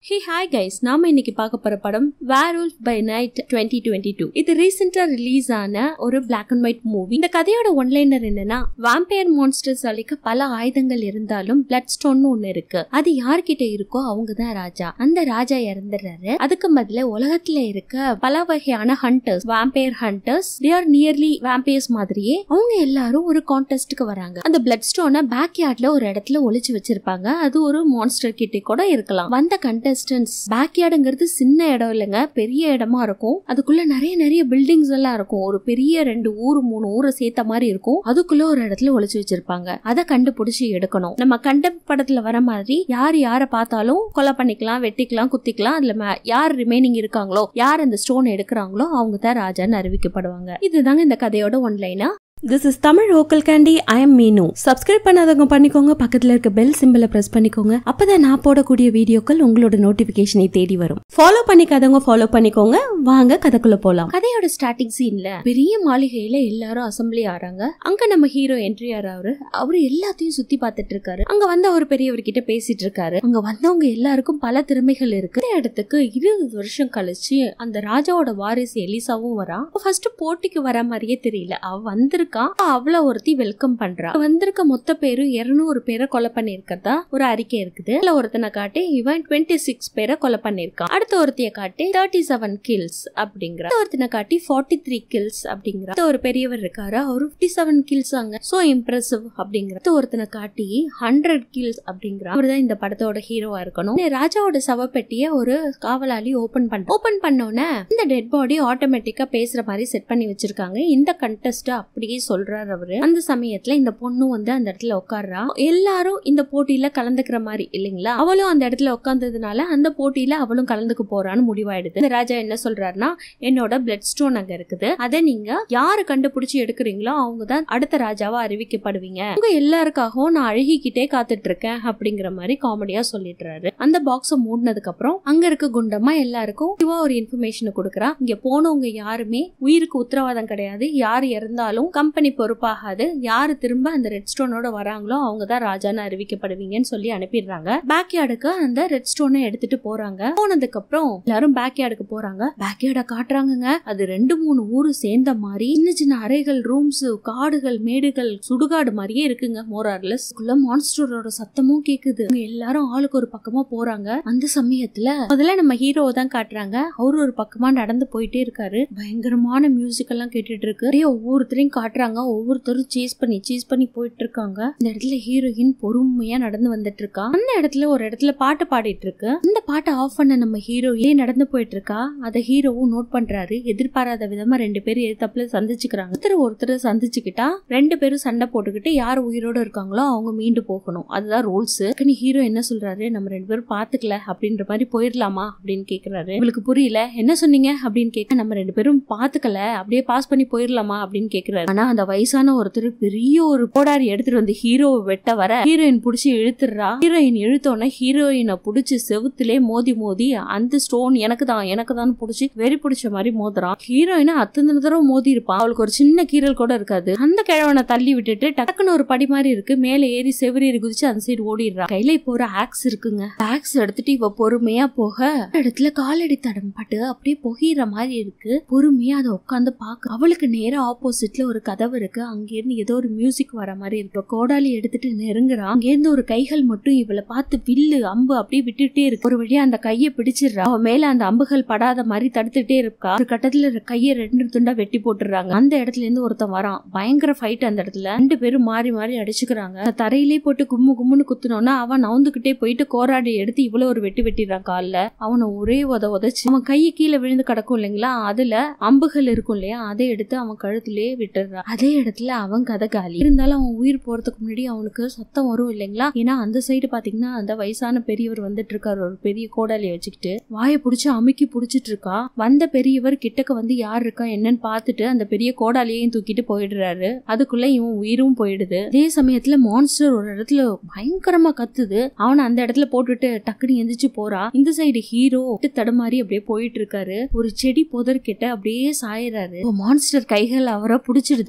hey hi guys நாம இன்னைக்கு பார்க்க போற படம் werewolf by night twenty twenty two இது ரீசெண்டா ரிலீஸ் ஆன ஒரு பிளாக் அண்ட் ஒயிட் மூவி இந்த கதையோட ஒன்லைனர் என்னன்னா வாம்பயர் மான்ஸ்டர்ஸ் அழிக்க பல ஆயுதங்கள் இருந்தாலும் பிளட் ஸ்டோன் ஒண்ணு இருக்கு அது யார்கிட்ட இருக்கோ அவங்க தான் ராஜா அந்த ராஜா இறந்துடுறாரு அதுக்கு பதில உலகத்துல இருக்க பல வகையான hunters vampire hunters they are nearly vampires மாதிரியே அவங்க எல்லாரும் ஒரு கான்டெஸ்ட்டுக்கு வராங்க அந்த பிளட் ஸ்டோனை பேக் யார்ட்ல ஒரு இடத்துல ஒளிச்சு வச்சிருப்பாங்க அது ஒரு மான்ஸ்டர் கிட்ட கூட இருக்கலாம் வந்த கண்டஸ்டன்ஸ் பேக் யார்டுங்கிறது சின்ன இடம் இல்லைங்க பெரிய இடமா இருக்கும் அதுக்குள்ள நிறைய நிறைய பில்டிங்ஸ் எல்லாம் இருக்கும் ஒரு பெரிய ரெண்டு ஊர் மூணு ஊரை சேர்த்த மாதிரி இருக்கும் அதுக்குள்ள ஒரு இடத்துல ஒளிச்சு வச்சிருப்பாங்க அதை கண்டுபிடிச்சு எடுக்கணும் நம்ம கண்ட படத்துல வர மாதிரி யார் யாரை பார்த்தாலும் கொலை பண்ணிக்கலாம் வெட்டிக்கலாம் குத்திக்கலாம் அதுல ம- யார் ரிமைனிங் இருக்காங்களோ யார் அந்த ஸ்டோன் எடுக்கிறாங்களோ அவங்க தான் ராஜான்னு அறிவிக்கப்படுவாங்க இதுதாங்க இந்த கதையோட ஒன்லைனா this is Tamil vocal candy I am Meenu subscribe பண்ணாதவங்க பண்ணிக்கோங்க பக்கத்துல இருக்க பெல் சிம்பிளை பிரஸ் பண்ணிக்கோங்க அப்பதான் நான் போடக்கூடிய வீடியோக்கள் உங்களோட நோட்டிபிகேஷனை தேடி வரும் ஃபாலோ பண்ணிக்காதவங்க ஃபாலோ பண்ணிக்கோங்க வாங்க கதைக்குள்ள போலாம் கதையோட ஸ்டார்டிங் சீன்ல பெரிய மாளிகையில எல்லாரும் அசம்பிளி ஆறாங்க அங்க நம்ம ஹீரோ என்ட்ரி ஆறாரு அவரு எல்லாத்தையும் சுத்தி பார்த்துட்டு இருக்காரு அங்க வந்து அவர் பெரியவர்கிட்ட பேசிட்டு இருக்காரு அங்க வந்தவங்க எல்லாருக்கும் பல திறமைகள் இருக்கு இந்த இடத்துக்கு இருபது வருஷம் கழிச்சு அந்த ராஜாவோட வாரிசு எலிசாவும் வரா ஃபர்ஸ்ட் போட்டிக்கு வர மாதிரியே தெரியல அவ வந்திருக்கா அவள ஒருத்தி வெல்கம் பண்றா வந்திருக்க மொத்த பேரும் இருநூறு பேரை கொலை பண்ணிருக்கதா ஒரு அறிக்கை இருக்குது அதுல ஒருத்தனை காட்டி இவன் டுவெண்ட்டி சிக்ஸ் பேரை கொலை பண்ணிருக்கான் அடுத்த ஒருத்திய காட்டி தேர்ட்டி செவன் கில்ஸ் அப்படிங்கிற அடுத்த ஒருத்தனை காட்டி ஃபார்ட்டி த்ரீ கில்ஸ் அப்படிங்கிற அடுத்த ஒரு பெரியவர் இருக்காரு அவரு ஃபிஃப்டி செவன் கில்ஸ் அங்க சோ இம்ப்ரெசிவ் அப்படிங்கிற அடுத்த ஒருத்தனை காட்டி ஹண்ட்ரட் கில்ஸ் அப்படிங்கிற அவர்தான் இந்த படத்தோட ஹீரோவா இருக்கணும் இந்த ராஜாவோட சவப்பெட்டிய ஒரு காவலாளி ஓபன் பண்ண ஓபன் பண்ணோன்னே இந்த டெட் பாடி ஆட்டோமேட்டிக்கா பேசுற மாதிரி செட் பண்ணி வச்சிருக்காங்க இந்த கண்டெஸ்ட் அப்படியே சொல்றாரு அவரு அந்த சமயத்துல இந்த பொண்ணு வந்து அந்த இடத்துல உட்கார்றா எல்லாரும் இந்த போட்டியில கலந்துக்கிற மாதிரி இல்லைங்களா அவளும் அந்த இடத்துல உட்கார்ந்ததுனால அந்த போட்டியில அவளும் கலந்துக்க போறான்னு முடிவாயிடுது இந்த ராஜா என்ன சொல்றாருன்னா என்னோட பிளட் ஸ்டோன் அங்க இருக்குது அதை நீங்க யாரு கண்டுபிடிச்சு எடுக்கிறீங்களோ அவங்க தான் அடுத்த ராஜாவா அறிவிக்கப்படுவீங்க உங்க எல்லாருக்காகவும் நான் அழுகிக்கிட்டே காத்துட்டு இருக்கேன் அப்படிங்கிற மாதிரி காமெடியா சொல்லிடுறாரு அந்த பாக்ஸ மூடினதுக்கு அப்புறம் அங்க இருக்க குண்டமா எல்லாருக்கும் இவ ஒரு இன்ஃபர்மேஷன் கொடுக்குறா இங்க போனவங்க யாருமே உயிருக்கு உத்தரவாதம் கிடையாது யார் இறந்தாலும் கம்பெனி பொறுப்பாகாது யாரு திரும்ப அந்த ரெட் ஸ்டோனோட வராங்களோ அவங்க தான் ராஜான்னு அறிவிக்கப்படுவீங்கன்னு சொல்லி அனுப்பிடுறாங்க பேக் யார்டுக்கு அந்த ரெட் ஸ்டோனை எடுத்துட்டு போறாங்க போனதுக்கு அப்புறம் எல்லாரும் பேக் யார்டுக்கு போறாங்க பேக் யார்டை காட்டுறாங்கங்க அது ரெண்டு மூணு ஊரு சேர்ந்த மாதிரி சின்ன சின்ன அறைகள் ரூம்ஸ் காடுகள் மேடுகள் சுடுகாடு மாதிரியே இருக்குங்க மோரார்லஸ் மான்ஸ்டரோட சத்தமும் கேக்குது இவங்க எல்லாரும் ஆளுக்கு ஒரு பக்கமா போறாங்க அந்த சமயத்துல முதல்ல நம்ம ஹீரோவை தான் காட்டுறாங்க அவரு ஒரு பக்கமா நடந்து போயிட்டே இருக்காரு பயங்கரமான மியூசிக் எல்லாம் கேட்டுட்டு இருக்கு அப்படியே ஒவ்வொருத்தரையும் காட்டுறாங்க ஒவ்வொருத்தரும் சேஸ் பண்ணி சேஸ் பண்ணி போயிட்டு இருக்காங்க இந்த இடத்துல ஹீரோயின் பொறுமையா நடந்து வந்துட்டு இருக்கா அந்த இடத்துல ஒரு இடத்துல பாட்டு பாடிட்டு இருக்கு அந்த பாட்டை ஆஃப் பண்ண நம்ம ஹீரோ ஏன் நடந்து போயிட்டு இருக்கா அத ஹீரோவும் நோட் பண்றாரு எதிர்பாராத விதமா ரெண்டு பேரும் எதிர்த்தப்புல சந்திச்சுக்கிறாங்க ஒருத்தர் ஒருத்தர் சந்திச்சுக்கிட்டா ரெண்டு பேரும் சண்டை போட்டுக்கிட்டு யார் உயிரோட இருக்காங்களோ அவங்க மீண்டு போகணும் அதுதான் ரூல்ஸ் ஹீரோ என்ன சொல்றாரு நம்ம ரெண்டு பேரும் பாத்துக்கல அப்படின்ற மாதிரி போயிடலாமா அப்படின்னு கேக்குறாரு உங்களுக்கு புரியல என்ன சொன்னீங்க அப்படின்னு கேட்க நம்ம ரெண்டு பேரும் பாத்துக்கல அப்படியே பாஸ் பண்ணி போயிடலாமா அப்படின்னு கேக்குறாரு ஆனா அந்த வயசான ஒருத்தர் பெரிய ஒரு கோடாரி எடுத்துட்டு வந்து ஹீரோவை வெட்ட வர ஹீரோயின் புடிச்சு இழுத்துடுறா ஹீரோயின் இழுத்தோன்னே ஹீரோயினை புடிச்சு செவுத்திலே மோதி மோதி அந்த ஸ்டோன் எனக்கு தான் எனக்கு தான் புடிச்சு வெறி பிடிச்ச மாதிரி மோதுறான் ஹீரோயினை அத்தனை தடவை மோதி இருப்பான் அவளுக்கு ஒரு சின்ன கீரல் கூட இருக்காது அந்த கிழவனை தள்ளி விட்டுட்டு டக்குன்னு ஒரு படி மாதிரி இருக்கு மேல ஏறி செவரி குதிச்சு அந்த சைடு ஓடிடுறா கையில இப்போ ஒரு ஆக்ஸ் இருக்குங்க ஆக்ஸ் எடுத்துட்டு இவ பொறுமையா போக ஒரு இடத்துல காலடி தடம் பட்டு அப்படியே புகையிற மாதிரி இருக்கு பொறுமையா அதை உட்காந்து பாக்க அவளுக்கு நேரா ஆப்போசிட்ல ஒரு கதவு இருக்கு அங்க இருந்து ஏதோ ஒரு மியூசிக் வர மாதிரி இருக்கு கோடாலி எடுத்துட்டு நெருங்குறா அங்க இருந்து ஒரு கைகள் மட்டும் இவளை பார்த்து வில்லு அம்பு அப்படியே விட்டுட்டே இருக்கு ஒரு வழியா அந்த கையை பிடிச்சிடுறா அவ மேல அந்த அம்புகள் படாத மாதிரி தடுத்துட்டே இருக்கா ஒரு கட்டத்துல கையை ரெண்டு துண்டா வெட்டி போட்டுறாங்க அந்த இடத்துல இருந்து ஒருத்தன் வரான் பயங்கர ஃபைட் அந்த இடத்துல ரெண்டு பேரும் மாறி மாறி அடிச்சுக்கிறாங்க அந்த தரையிலே போட்டு கும்மு கும்முன்னு குத்துனோன்னா அவன் நவுந்துகிட்டே போயிட்டு கோராடி எடுத்து இவ்வளவு ஒரு வெட்டி வெட்டிடுறான் கால்ல அவனை ஒரே உத உதச்சு அவன் கையை கீழே விழுந்து கிடக்கும் இல்லைங்களா அதுல அம்புகள் இருக்கும் இல்லையா அதை எடுத்து அவன் கழுத்திலே விட்டுறான் அதே இடத்துல அவன் கதை காலி இருந்தாலும் அவன் உயிர் போறதுக்கு முன்னாடி அவனுக்கு சத்தம் வரும் இல்லைங்களா ஏன்னா அந்த சைடு பாத்தீங்கன்னா அந்த வயசான பெரியவர் வந்துட்டு இருக்காரு ஒரு பெரிய கோடாலியை வச்சுக்கிட்டு வாயை புடிச்சு அமுக்கி புடிச்சிட்டு இருக்கா வந்த பெரியவர் கிட்டக்க வந்து யார் இருக்கா என்னன்னு பார்த்துட்டு அந்த பெரிய கோடாலியையும் தூக்கிட்டு போயிடுறாரு அதுக்குள்ள இவன் உயிரும் போயிடுது அதே சமயத்துல மான்ஸ்டர் ஒரு இடத்துல பயங்கரமா கத்துது அவனை அந்த இடத்துல போட்டுட்டு டக்குன்னு எந்திரிச்சு போறா இந்த சைடு ஹீரோ தடுமாறி அப்படியே போயிட்டு இருக்காரு ஒரு செடி புதர் கிட்ட அப்படியே சாயறாரு மான்ஸ்டர் கைகள் அவரை புடிச்சிடுது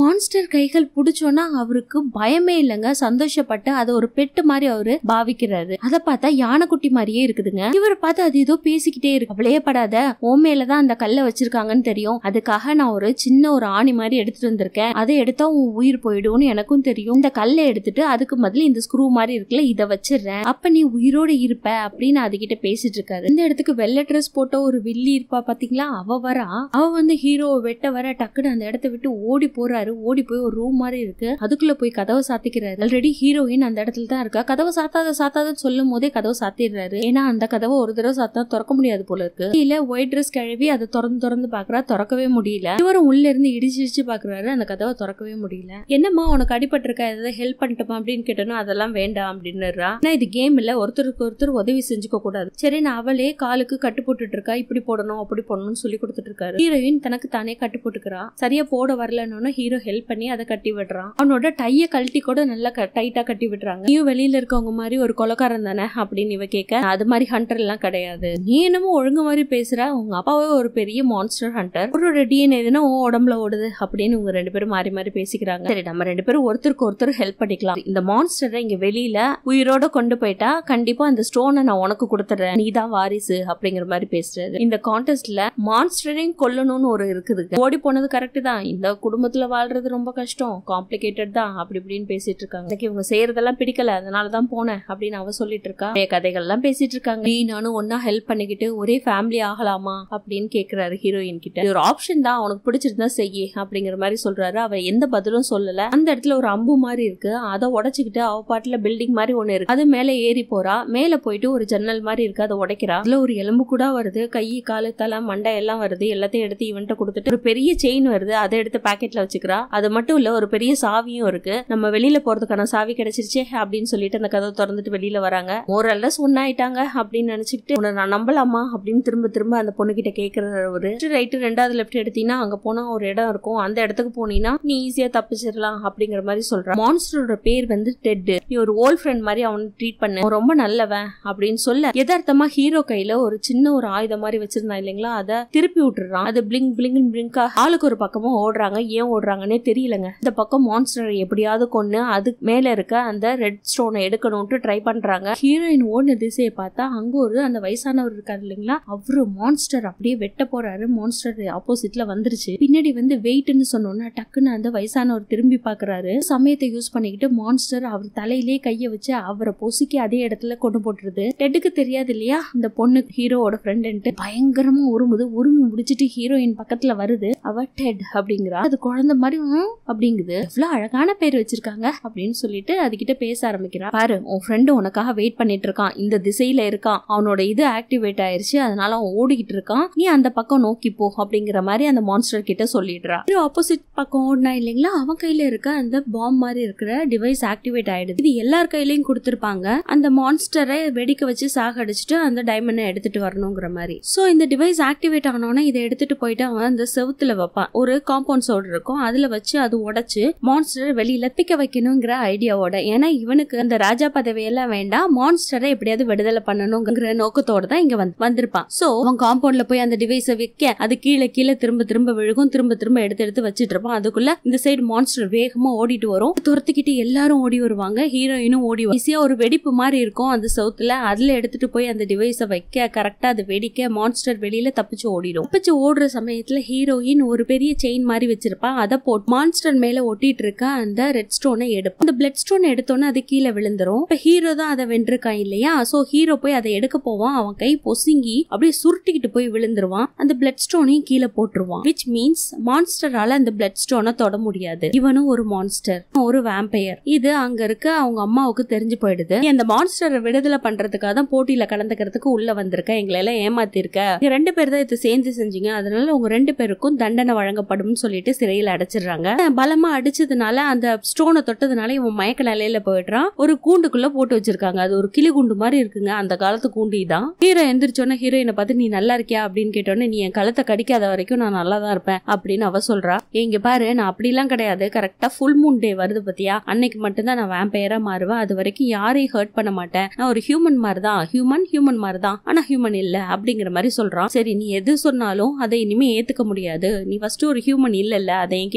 மான்ஸ்டர் கைகள் புடிச்சோன்னா அவருக்கு பயமே இல்லைங்க சந்தோஷப்பட்டு அதை ஒரு பெட்டு மாதிரி அவரு பாவிக்கிறாரு அதை பார்த்தா யானைக்குட்டி மாதிரியே இருக்குதுங்க இவரை பார்த்து அது ஏதோ பேசிக்கிட்டே இருக்கு அவளையே படாத உன் மேலதான் அந்த கல்லை வச்சிருக்காங்கன்னு தெரியும் அதுக்காக நான் ஒரு சின்ன ஒரு ஆணி மாதிரி எடுத்துட்டு வந்திருக்கேன் அதை எடுத்தா உன் உயிர் போயிடும்னு எனக்கும் தெரியும் இந்த கல்லை எடுத்துட்டு அதுக்கு பதில் இந்த ஸ்க்ரூ மாதிரி இருக்குல்ல இதை வச்சிடுறேன் அப்ப நீ உயிரோட இருப்ப அப்படின்னு அதுகிட்ட பேசிட்டு இருக்காரு இந்த இடத்துக்கு வெள்ளை ட்ரெஸ் போட்ட ஒரு வில்லி இருப்பா பாத்தீங்களா அவ வரா அவ வந்து ஹீரோவை வெட்ட வர டக்குன்னு அந்த இடத்த விட்டு ஓடி போறாரு ஓடி போய் ஒரு ரூம் மாதிரி இருக்கு அதுக்குள்ள போய் கதவை சாத்திக்கிறாரு ஆல்ரெடி ஹீரோயின் அந்த இடத்துல தான் இருக்கா கதவை சாத்தாத சாத்தாத சொல்லும் போதே கதவை சாத்திடுறாரு ஏன்னா அந்த கதவை ஒரு தடவை சாத்தா திறக்க முடியாது போல இருக்கு இல்ல ஒயிட் ட்ரெஸ் கழுவி அதை திறந்து திறந்து பாக்குறா திறக்கவே முடியல இவரும் உள்ள இருந்து இடிச்சு இடிச்சு பாக்குறாரு அந்த கதவை திறக்கவே முடியல என்னம்மா உனக்கு அடிபட்டிருக்கா ஏதாவது ஹெல்ப் பண்ணிட்டுமா அப்படின்னு கேட்டோன்னா அதெல்லாம் வேண்டாம் அப்படின்னுறா ஆனா இது கேம் இல்ல ஒருத்தருக்கு ஒருத்தர் உதவி செஞ்சுக்க கூடாது சரி நான் அவளே காலுக்கு கட்டு போட்டுட்டு இருக்கா இப்படி போடணும் அப்படி போடணும்னு சொல்லி கொடுத்துட்டு இருக்காரு ஹீரோயின் தனக்கு தானே கட்டு போட்டுக்கிறா சரியா போட வரலன்னு ஹீரோ ஹெல்ப் பண்ணி அதை கட்டி விடுறான் அவனோட டைய கழட்டி கூட நல்லா டைட்டா கட்டி விடுறாங்க நீயும் வெளியில இருக்கவங்க மாதிரி ஒரு கொலக்காரன் தானே அப்படின்னு இவ கேட்க அது மாதிரி ஹண்டர் எல்லாம் கிடையாது நீ என்னமோ ஒழுங்கு மாதிரி பேசுற உங்க அப்பாவே ஒரு பெரிய மான்ஸ்டர் ஹண்டர் அவரோட டிஎன்ஏ எதுனா உன் உடம்புல ஓடுது அப்படின்னு உங்க ரெண்டு பேரும் மாறி மாறி பேசிக்கிறாங்க சரி நம்ம ரெண்டு பேரும் ஒருத்தருக்கு ஒருத்தர் ஹெல்ப் பண்ணிக்கலாம் இந்த மான்ஸ்டரை இங்க வெளியில உயிரோட கொண்டு போயிட்டா கண்டிப்பா அந்த ஸ்டோனை நான் உனக்கு கொடுத்துறேன் நீ தான் வாரிசு அப்படிங்கிற மாதிரி பேசுறாரு இந்த கான்டெஸ்ட்ல மான்ஸ்டரையும் கொல்லணும்னு ஒரு இருக்குது ஓடி போனது கரெக்ட் தான் இந்த குடும்பத்துல வாழ்றது ரொம்ப கஷ்டம் காம்ப்ளிகேட்டட் தான் அப்படி இப்படின்னு பேசிட்டு இருக்காங்க எனக்கு இவங்க செய்யறதெல்லாம் பிடிக்கல அதனால தான் போனேன் அப்படின்னு அவ சொல்லிட்டு இருக்கா நிறைய கதைகள்லாம் பேசிட்டு இருக்காங்க நீ நானும் ஒன்னா ஹெல்ப் பண்ணிக்கிட்டு ஒரே ஃபேமிலி ஆகலாமா அப்படின்னு கேக்குறாரு ஹீரோயின் கிட்ட இது ஒரு ஆப்ஷன் தான் உனக்கு பிடிச்சிருந்தா செய்யி அப்படிங்கிற மாதிரி சொல்றாரு அவ எந்த பதிலும் சொல்லல அந்த இடத்துல ஒரு அம்பு மாதிரி இருக்கு அதை உடைச்சுக்கிட்டு அவ பாட்டுல பில்டிங் மாதிரி ஒண்ணு இருக்கு அது மேல ஏறி போறா மேல போயிட்டு ஒரு ஜன்னல் மாதிரி இருக்கு அதை உடைக்கிறா அதுல ஒரு எலும்பு கூட வருது கை காலு தலை மண்டை எல்லாம் வருது எல்லாத்தையும் எடுத்து இவன்ட்ட கொடுத்துட்டு ஒரு பெரிய செயின் வருது அதை எடுத்து பாக்கெட்ல வச்சுக்கிறா அது மட்டும் இல்ல ஒரு பெரிய சாவியும் இருக்கு நம்ம வெளியில போறதுக்கான சாவி கிடைச்சிருச்சே அப்படின்னு சொல்லிட்டு அந்த கதவை திறந்துட்டு வெளியில வராங்க ஓரளவு ஒன்னாயிட்டாங்க அப்படின்னு நினைச்சுக்கிட்டு உன்னை நான் நம்பலாமா அப்படின்னு திரும்ப திரும்ப அந்த பொண்ணு கிட்ட கேக்குறவரு ரைட்டு ரெண்டாவது லெஃப்ட் எடுத்தீங்கன்னா அங்க போனா ஒரு இடம் இருக்கும் அந்த இடத்துக்கு போனீங்கன்னா நீ ஈஸியா தப்பிச்சிடலாம் அப்படிங்கிற மாதிரி சொல்றான் மான்ஸ்டரோட பேர் வந்து டெட் நீ ஒரு ஓல்ட் ஃப்ரெண்ட் மாதிரி அவன் ட்ரீட் பண்ணு அவன் ரொம்ப நல்லவன் அப்படின்னு சொல்ல யதார்த்தமா ஹீரோ கையில ஒரு சின்ன ஒரு ஆயுதம் மாதிரி வச்சிருந்தான் இல்லைங்களா அதை திருப்பி விட்டுறான் அது பிளிங்க் பிளிங்க் பிளிங்கா ஆளுக்கு ஒரு பக்கமா ஓடுறாங்க ஏன் ஓடுறாங்கன்னே தெரியலங்க இந்த பக்கம் மான்ஸ்டரை எப்படியாவது கொண்டு அது மேல இருக்க அந்த ரெட் ஸ்டோனை எடுக்கணும்ட்டு ட்ரை பண்றாங்க ஹீரோயின் ஓடின திசையை பார்த்தா அங்க ஒரு அந்த வயசானவர் இருக்காரு இல்லைங்களா அவரு மான்ஸ்டர் அப்படியே வெட்ட போறாரு மான்ஸ்டர் ஆப்போசிட்ல வந்துருச்சு பின்னாடி வந்து வெயிட்னு சொன்னோன்னா டக்குன்னு அந்த வயசானவர் திரும்பி பாக்குறாரு சமயத்தை யூஸ் பண்ணிக்கிட்டு மான்ஸ்டர் அவர் தலையிலே கைய வச்சு அவரை பொசுக்கி அதே இடத்துல கொண்டு போட்டுருது டெட்டுக்கு தெரியாது இல்லையா இந்த பொண்ணு ஹீரோவோட ஃப்ரெண்டுன்ட்டு பயங்கரமா உருமுது உருமி முடிச்சிட்டு ஹீரோயின் பக்கத்துல வருது அவ டெட் அப்படிங்கிறா அது குழந்தை மாதிரி "ம்" அப்படிங்குது எவ்வளவு அழகான பேர் வச்சிருக்காங்க அப்படின்னு சொல்லிட்டு அதுகிட்ட பேச ஆரம்பிக்கிறா பாரு உன் ஃப்ரெண்டு உனக்காக வெயிட் பண்ணிட்டு இருக்கான் இந்த திசையில இருக்கான் அவனோட இது ஆக்டிவேட் ஆயிருச்சு அதனால அவன் ஓடிக்கிட்டு இருக்கான் நீ அந்த பக்கம் நோக்கி போ அப்படிங்கிற மாதிரி அந்த மான்ஸ்டர் கிட்ட சொல்லிடுறா ஆப்போசிட் பக்கம் ஓடினா இல்லைங்களா அவன் கையில இருக்க அந்த பாம் மாதிரி இருக்கிற டிவைஸ் ஆக்டிவேட் ஆயிடுது இது எல்லார் கையிலயும் கொடுத்திருப்பாங்க அந்த மான்ஸ்டரை வெடிக்க வச்சு சாகடிச்சிட்டு அந்த டைமண்டை எடுத்துட்டு வரணுங்கிற மாதிரி சோ இந்த டிவைஸ் ஆக்டிவேட் ஆனோடனே இதை எடுத்துட்டு போயிட்டு அவன் அந்த செவுத்துல வைப்பான் ஒரு காம்பவுண்ட் சோடு இருக்கும் அதுல வச்சு அது உடைச்சு மான்ஸ்டரை வெளியில பிக்க வைக்கணுங்கிற ஐடியாவோட ஏன்னா இவனுக்கு அந்த ராஜா பதவியெல்லாம் வேண்டாம் மான்ஸ்டரை எப்படியாவது விடுதலை பண்ணணுங்கிற நோக்கத்தோட தான் இங்க வந்து வந்திருப்பான் சோ அவன் காம்பவுண்ட்ல போய் அந்த டிவைஸை வைக்க அது கீழே கீழே திரும்ப திரும்ப விழுகும் திரும்ப திரும்ப எடுத்து எடுத்து வச்சிட்டு இருப்பான் அதுக்குள்ள இந்த சைடு மான்ஸ்டர் வேகமா ஓடிட்டு வரும் துரத்திக்கிட்டு எல்லாரும் ஓடி வருவாங்க ஹீரோயினும் ஓடி வரும் ஈஸியா ஒரு வெடிப்பு மாதிரி இருக்கும் அந்த சவுத்துல அதுல எடுத்துட்டு போய் அந்த டிவைஸை வைக்க கரெக்டா அது வெடிக்க மான்ஸ்டர் வெளியில தப்பிச்சு ஓடிடும் தப்பிச்சு ஓடுற சமயத்துல ஹீரோயின் ஒரு பெரிய செயின் மாதிரி வச்சிருப்பா அதை போட்டு மான்ஸ்டர் மேல ஒட்டிட்டு இருக்க அந்த ரெட் ஸ்டோனை எடுப்பான் அந்த பிளட் ஸ்டோன் எடுத்தோன்னே அது கீழே விழுந்துரும் இப்ப ஹீரோ தான் அதை வென்றிருக்கான் இல்லையா சோ ஹீரோ போய் அதை எடுக்க போவான் அவன் கை பொசுங்கி அப்படியே சுருட்டிக்கிட்டு போய் விழுந்துருவான் அந்த பிளட் ஸ்டோனையும் கீழே போட்டுருவான் விச் மீன்ஸ் மான்ஸ்டரால அந்த பிளட் ஸ்டோனை தொட முடியாது இவனும் ஒரு மான்ஸ்டர் ஒரு வேம்பையர் இது அங்க இருக்க அவங்க அம்மாவுக்கு தெரிஞ்சு போயிடுது நீ அந்த மான்ஸ்டரை விடுதலை பண்றதுக்காக தான் போட்டியில கலந்துக்கிறதுக்கு உள்ள வந்திருக்க எங்களை எல்லாம் ஏமாத்திருக்க நீங்க ரெண்டு பேர் தான் இதை சேர்ந்து செஞ்சீங்க அதனால உங்க ரெண்டு பேருக்கும் தண்டனை வழங்கப்படும் சொல்லிட்டு சிறையில் அடைச்சிடுறாங்க பலமா அடிச்சதுனால அந்த ஸ்டோனை தொட்டதுனால இவன் மயக்க நிலையில போயிடுறான் ஒரு கூண்டுக்குள்ள போட்டு வச்சிருக்காங்க அது ஒரு கிளி குண்டு மாதிரி இருக்குங்க அந்த காலத்து கூண்டு இதான் ஹீரோ எந்திரிச்சோன்னே ஹீரோயினை பார்த்து நீ நல்லா இருக்கியா அப்படின்னு கேட்டோன்னே நீ என் கழுத்தை கடிக்காத வரைக்கும் நான் நல்லா தான் இருப்பேன் அப்படின்னு அவ சொல்றா இங்க பாரு நான் அப்படிலாம் கிடையாது கரெக்டா ஃபுல் மூன் டே வருது பத்தியா அன்னைக்கு மட்டும்தான் நான் வேம்பையரா மாறுவேன் அது வரைக்கும் யாரையும் ஹர்ட் பண்ண மாட்டேன் நான் ஒரு ஹியூமன் மாதிரி தான் ஹியூமன் ஹியூமன் மாதிரி தான் ஆனா ஹியூமன் இல்ல அப்படிங்கிற மாதிரி சொல்றான் சரி நீ எது சொன்னாலும் அதை இனிமே ஏத்துக்க முடியாது நீ ஃபர்ஸ்ட் ஒரு ஹியூமன் இல்ல இல்ல அதை என்கிட்ட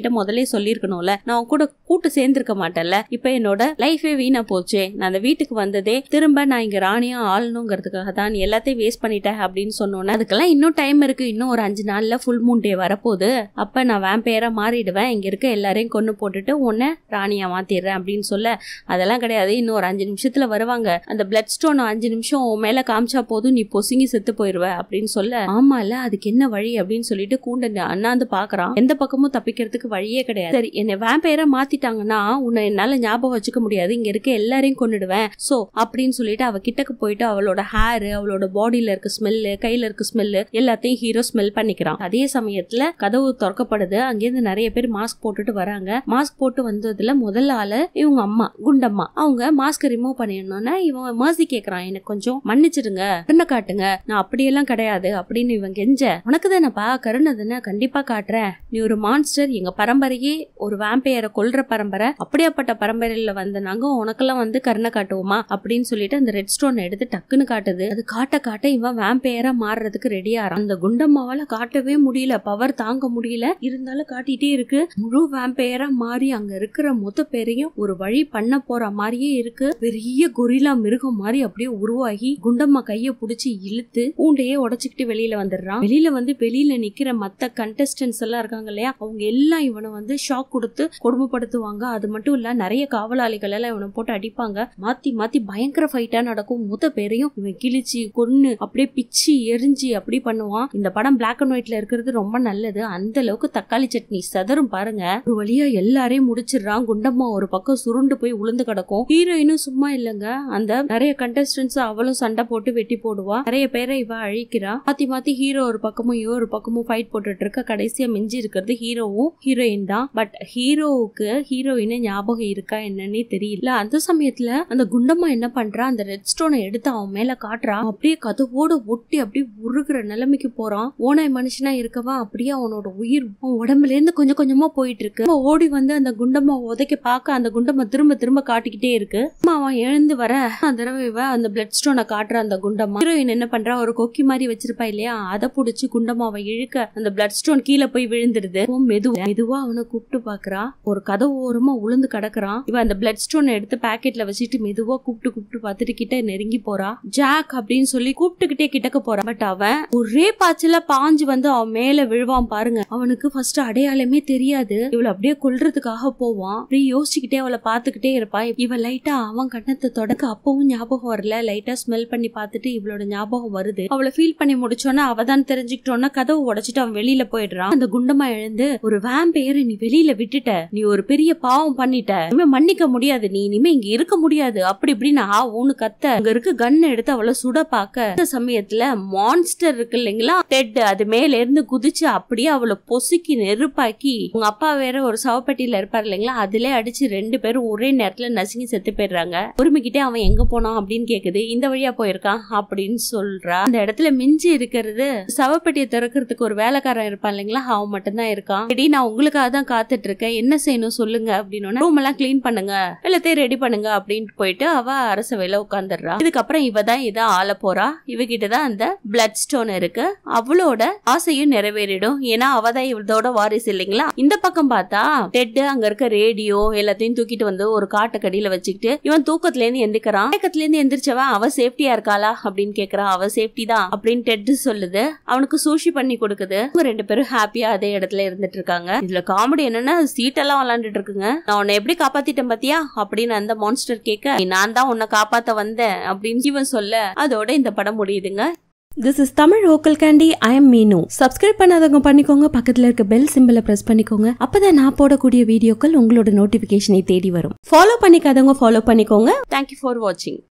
என்கிட்ட முதல்ல சொல்லியிருக்கணும்ல நான் உன் கூட கூட்டு சேர்ந்திருக்க மாட்டேன்ல இப்ப என்னோட லைஃபே வீணா போச்சே நான் அந்த வீட்டுக்கு வந்ததே திரும்ப நான் இங்க ராணியா ஆளணுங்கிறதுக்காக தான் நீ எல்லாத்தையும் வேஸ்ட் பண்ணிட்டேன் அப்படின்னு சொன்னோன்னே அதுக்கெல்லாம் இன்னும் டைம் இருக்கு இன்னும் ஒரு அஞ்சு நாள்ல ஃபுல் மூன் டே வரப்போகுது அப்ப நான் வேம்பையரா மாறிடுவேன் இங்க இருக்க எல்லாரையும் கொண்டு போட்டுட்டு உன்னை ராணியா மாத்திடுறேன் அப்படின்னு சொல்ல அதெல்லாம் கிடையாது இன்னும் ஒரு அஞ்சு நிமிஷத்துல வருவாங்க அந்த பிளட் ஸ்டோன் அஞ்சு நிமிஷம் உன் மேல காமிச்சா போதும் நீ பொசுங்கி செத்து போயிருவ அப்படின்னு சொல்ல ஆமால அதுக்கு என்ன வழி அப்படின்னு சொல்லிட்டு கூண்ட அண்ணாந்து பாக்குறான் எந்த பக்கமும் தப்பிக்கிறதுக்கு வழியே கிடையாது சரி என்னை வேம்பையரா மாத்திட்டாங்கன்னா உன்னை என்னால ஞாபகம் வச்சுக்க முடியாது இங்க இருக்க எல்லாரையும் கொண்டுடுவேன் சோ அப்படின்னு சொல்லிட்டு அவ கிட்டக்கு போயிட்டு அவளோட ஹேர் அவளோட பாடியில இருக்க ஸ்மெல்லு கையில இருக்க ஸ்மெல்லு எல்லாத்தையும் ஹீரோ ஸ்மெல் பண்ணிக்கிறான் அதே சமயத்துல கதவு திறக்கப்படுது அங்கேருந்து நிறைய பேர் மாஸ்க் போட்டுட்டு வராங்க மாஸ்க் போட்டு வந்ததுல முதல் ஆளு இவங்க அம்மா குண்டம்மா அவங்க மாஸ்க் ரிமூவ் பண்ணிடணும்னா இவன் மர்சி கேக்குறான் எனக்கு கொஞ்சம் மன்னிச்சிடுங்க கருணை காட்டுங்க நான் அப்படியெல்லாம் கிடையாது அப்படின்னு இவன் கெஞ்ச உனக்கு தானேப்பா கருணை தானே கண்டிப்பா காட்டுறேன் நீ ஒரு மான்ஸ்டர் எங்க பரம்பரையே ஒரு வேம்பையரை கொல்ற பரம்பரை அப்படியாப்பட்ட பரம்பரையில வந்த நாங்க உனக்கெல்லாம் வந்து கருணை காட்டுவோமா அப்படின்னு சொல்லிட்டு அந்த ரெட் ஸ்டோன் எடுத்து டக்குன்னு காட்டுது அது காட்ட காட்ட இவன் வேம்பையரா மாறுறதுக்கு ரெடியாறான் அந்த குண்டம்மாவால காட்டவே முடியல பவர் தாங்க முடியல இருந்தாலும் காட்டிட்டே இருக்கு முழு வேம்பையரா மாறி அங்க இருக்கிற மொத்த பேரையும் ஒரு வழி பண்ண போற மாதிரியே இருக்கு பெரிய கொரிலா மிருகம் மாதிரி அப்படியே உருவாகி குண்டம்மா கைய புடிச்சு இழுத்து பூண்டையே உடைச்சுக்கிட்டு வெளியில வந்துடுறான் வெளியில வந்து வெளியில நிக்கிற மத்த கண்டஸ்டன்ஸ் எல்லாம் இருக்காங்க இல்லையா அவங்க எல்லாம் இவனை வந்து ஷாக் கொடுத்து கொடுமைப்படுத்துவாங்க அது மட்டும் இல்ல நிறைய காவலாளிகள் எல்லாம் இவனை போட்டு அடிப்பாங்க மாத்தி மாத்தி பயங்கர ஃபைட்டா நடக்கும் மொத்த பேரையும் இவன் கிழிச்சு கொன்னு அப்படியே பிச்சு எரிஞ்சு அப்படி பண்ணுவான் இந்த படம் பிளாக் அண்ட் ஒயிட்ல இருக்கிறது ரொம்ப நல்லது அந்த அளவுக்கு தக்காளி சட்னி சதரும் பாருங்க ஒரு வழியா எல்லாரையும் முடிச்சிடுறான் குண்டம்மா ஒரு பக்கம் சுருண்டு போய் உளுந்து கிடக்கும் ஹீரோயினும் சும்மா இல்லங்க அந்த நிறைய கண்டஸ்டன்ஸ் அவளும் சண்டை போட்டு வெட்டி போடுவா நிறைய பேரை இவ அழிக்கிறா மாத்தி மாத்தி ஹீரோ ஒரு பக்கமும் இவ ஒரு பக்கமும் ஃபைட் போட்டுட்டு இருக்க கடைசியா மிஞ்சி இருக்கிறது ஹீரோவும் ஹீரோயின் தான் பட் ஹீரோவுக்கு ஹீரோயினை ஞாபகம் இருக்கா என்னன்னே தெரியல அந்த சமயத்துல அந்த குண்டம்மா என்ன பண்றா அந்த ரெட் ஸ்டோனை எடுத்து அவன் மேல காட்டுறா அப்படியே கதவோட ஒட்டி அப்படியே உருகுற நிலைமைக்கு போறான் ஓனாய் மனுஷனா இருக்கவா அப்படியே அவனோட உயிர் அவன் உடம்புல இருந்து கொஞ்சம் கொஞ்சமா போயிட்டு இருக்கு அவன் ஓடி வந்து அந்த குண்டம்மா உதைக்க பார்க்க அந்த குண்டம்மா திரும்ப திரும்ப காட்டிக்கிட்டே இருக்கு அம்மா அவன் எழுந்து வர அந்த தடவை இவ அந்த பிளட் ஸ்டோனை காட்டுற அந்த குண்டம்மா ஹீரோயின் என்ன பண்றா ஒரு கொக்கி மாதிரி வச்சிருப்பா இல்லையா அதை புடிச்சு குண்டம்மாவை இழுக்க அந்த பிளட் ஸ்டோன் கீழே போய் விழுந்துருது அவன் மெதுவா மெதுவா அவனை கூப்பிட்டு பாக்குறா ஒரு கதவு ஓரமா உளுந்து கிடக்குறான் இவன் அந்த பிளட் ஸ்டோனை எடுத்து பாக்கெட்ல வச்சுட்டு மெதுவா கூப்பிட்டு கூப்பிட்டு பார்த்துட்டு கிட்ட நெருங்கி போறா ஜாக் அப்படின்னு சொல்லி கூப்பிட்டுக்கிட்டே கிட்டக்க போறான் பட் அவன் ஒரே பாய்ச்சல பாஞ்சு வந்து அவன் மேல விழுவான் பாருங்க அவனுக்கு ஃபர்ஸ்ட் அடையாளமே தெரியாது இவளை அப்படியே கொல்றதுக்காக போவான் அப்படியே யோசிச்சுக்கிட்டே அவளை பாத்துக்கிட்டே இருப்பான் இவன் லைட்டா அவன் கண்ணத்தை தொடக்க அப்பவும் ஞாபகம் வரல லைட்டா ஸ்மெல் பண்ணி பார்த்துட்டு இவளோட ஞாபகம் வருது அவளை ஃபீல் பண்ணி முடிச்சோன்னா அவ தான் தெரிஞ்சுக்கிட்டோன்னா கதவு உடைச்சிட்டு அவன் வெளியில போயிடுறான் அந்த குண்டமா எழுந்து ஒரு வேம்பையரை நீ வெளியில விட்டுட்ட நீ ஒரு பெரிய பாவம் பண்ணிட்ட இனிமே மன்னிக்க முடியாது நீ இனிமே இங்க இருக்க முடியாது அப்படி இப்படின்னு ஆ ஊனு கத்த அங்க இருக்க கன் எடுத்து அவளை சுட பாக்க அந்த சமயத்துல மான்ஸ்டர் இருக்கு இல்லைங்களா டெட் அது மேல இருந்து குதிச்சு அப்படியே அவளை பொசுக்கி நெருப்பாக்கி உங்க அப்பா வேற ஒரு சவப்பெட்டியில இருப்பாரு இல்லைங்களா அதுல அடிச்சு ரெண்டு பேரும் ஒரே நேரத்துல நசுங்கி செத்து போயிடுறாங்க உரிமைக்கிட்டே அவன் எங்க போனான் அப்படின்னு கேக்குது இந்த வழியா போயிருக்கான் அப்படின்னு சொல்றா அந்த இடத்துல மிஞ்சி இருக்கிறது சவப்பெட்டியை திறக்கிறதுக்கு ஒரு வேலைக்காரன் இருப்பான் இல்லைங்களா அவன் மட்டும்தான் இருக்கான் சரி நான் உங்களுக்காக தான் காத்துட்டு இருக்கேன் என்ன செய்யணும் சொல்லுங்க அப்படின்னு ரூம் எல்லாம் கிளீன் பண்ணுங்க எல்லாத்தையும் ரெடி பண்ணுங்க அப்படின்ட்டு போயிட்டு அவ அரசவையில உட்காந்துடுறா இதுக்கப்புறம் இவ தான் இதை ஆள போறா இவகிட்ட தான் அந்த பிளட் ஸ்டோன் இருக்கு அவளோட ஆசையும் நிறைவேறிடும் ஏன்னா அவ தான் இவளோட வாரிசு இல்லைங்களா இந்த பக்கம் பார்த்தா டெட் அங்க இருக்க ரேடியோ எல்லாத்தையும் தூக்கிட்டு வந்து ஒரு காட்டுக்கடியில வச்சுக்கிட்டு இவன் தூக்கத்துல இருந்து எந்திரிக்கிறான் தூக்கத்துல இருந்து எந்திரிச்சவன் அவ சேஃப்டியா இருக்காளா அப்படின்னு கேக்குறான் அவ சேஃப்டி தான் அப்படின்னு டெட் சொல்லுது அவனுக்கு சூஷி பண்ணி கொடுக்குது இவங்க ரெண்டு பேரும் ஹாப்பியா அதே இடத்துல இருந்துட்டு இருக்காங்க இதுல காமெடி என்னன்னா சீட்டெல்லாம் விளாண்டுட்டு இருக்குங்க நான் உன்னை எப்படி காப்பாத்திட்டேன் பாத்தியா அப்படின்னு அந்த மான்ஸ்டர் கேட்க நான் தான் உன்னை காப்பாத்த வந்தேன் அப்படின்னு இவன் சொல்ல அதோட இந்த படம் முடியுதுங்க this is Tamil vocal candy I am Meenu subscribe பண்ணாதவங்க பண்ணிக்கோங்க பக்கத்துல இருக்க பெல் சிம்பிளை பிரஸ் பண்ணிக்கோங்க அப்பதான் நான் போடக்கூடிய வீடியோக்கள் உங்களோட நோட்டிபிகேஷனை தேடி வரும் ஃபாலோ பண்ணிக்காதவங்க ஃபாலோ பண்ணிக்கோங்க தேங்க்யூ ஃபார் வாட்சிங்